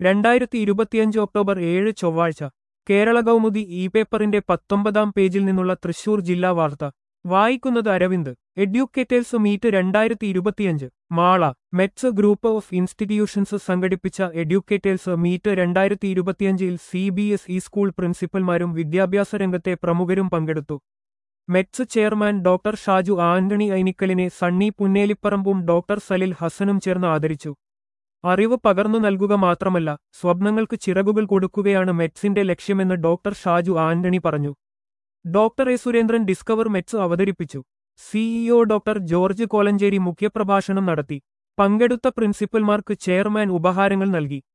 രണ്ടായിരത്തി ഇരുപത്തിയഞ്ച് ഒക്ടോബർ ഏഴ് ചൊവ്വാഴ്ച കേരള കൗമുദി ഇ പേപ്പറിന്റെ പത്തൊമ്പതാം പേജിൽ നിന്നുള്ള തൃശൂർ ജില്ലാ വാർത്ത വായിക്കുന്നത് അരവിന്ദ് എഡ്യൂക്കേറ്റേഴ്സ് മീറ്റ് രണ്ടായിരത്തി ഇരുപത്തിയഞ്ച് Mala METS group of institutions സംഘടിപ്പിച്ച എഡ്യൂക്കേറ്റേഴ്സ് മീറ്റ് രണ്ടായിരത്തി ഇരുപത്തിയഞ്ചിൽ C B S E school പ്രിൻസിപ്പൽമാരും വിദ്യാഭ്യാസ രംഗത്തെ പ്രമുഖരും പങ്കെടുത്തു METS chairman doctor Shaju Antony ഐനിക്കലിനെ സണ്ണി പുന്നേലിപ്പറമ്പും ഡോക്ടർ സലിൽ ഹസനും ചേർന്ന് ആദരിച്ചു അറിവ് പകർന്നു നൽകുക മാത്രമല്ല സ്വപ്നങ്ങൾക്ക് ചിറകുകൾ കൊടുക്കുകയാണ് മെറ്റ്സിന്റെ ലക്ഷ്യമെന്ന് ഡോക്ടർ ഷാജു ആന്റണി പറഞ്ഞു doctor A Surendran discover METS അവതരിപ്പിച്ചു സിഇഒ ഡോക്ടർ ജോർജ് കോലഞ്ചേരി മുഖ്യപ്രഭാഷണം നടത്തി പങ്കെടുത്ത പ്രിൻസിപ്പൽമാർക്ക് ചെയർമാൻ ഉപഹാരങ്ങൾ നൽകി